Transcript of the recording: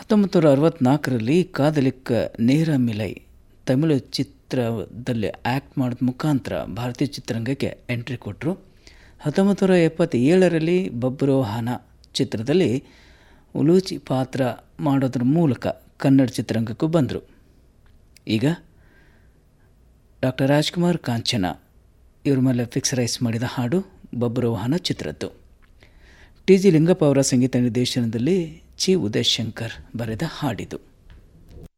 ಹತ್ತೊಂಬತ್ತು ನೂರ ಅರವತ್ತ್ನಾಲ್ಕರಲ್ಲಿ ಕಾದಲಿಕ್ಕ ನೇರ ಮಿಲೈ ತಮಿಳು ಚಿತ್ರದಲ್ಲಿ ಆ್ಯಕ್ಟ್ ಮಾಡೋದ ಮುಖಾಂತರ ಭಾರತೀಯ ಚಿತ್ರರಂಗಕ್ಕೆ ಎಂಟ್ರಿ ಕೊಟ್ಟರು ಹತ್ತೊಂಬತ್ತು ನೂರ ಎಪ್ಪತ್ತೇಳರಲ್ಲಿ ಬಬ್ರೋಹಾನ ಚಿತ್ರದಲ್ಲಿ ಉಲೂಚಿ ಪಾತ್ರ ಮಾಡೋದ್ರ ಮೂಲಕ ಕನ್ನಡ ಚಿತ್ರರಂಗಕ್ಕೂ ಬಂದರು ಈಗ ಡಾಕ್ಟರ್ ರಾಜ್ಕುಮಾರ್ ಕಾಂಚನ ಇವ್ರ ಮೇಲೆ ಫಿಕ್ಸರೈಸ್ ಮಾಡಿದ ಹಾಡು ಬಬ್ರೋಹಾನ ಚಿತ್ರದ್ದು ಟಿ ಜಿ ಲಿಂಗಪ್ಪ ಅವರ ಸಂಗೀತ ನಿರ್ದೇಶನದಲ್ಲಿ ಚಿ ಉದಯಶಂಕರ್ ಬರೆದ ಹಾಡಿದು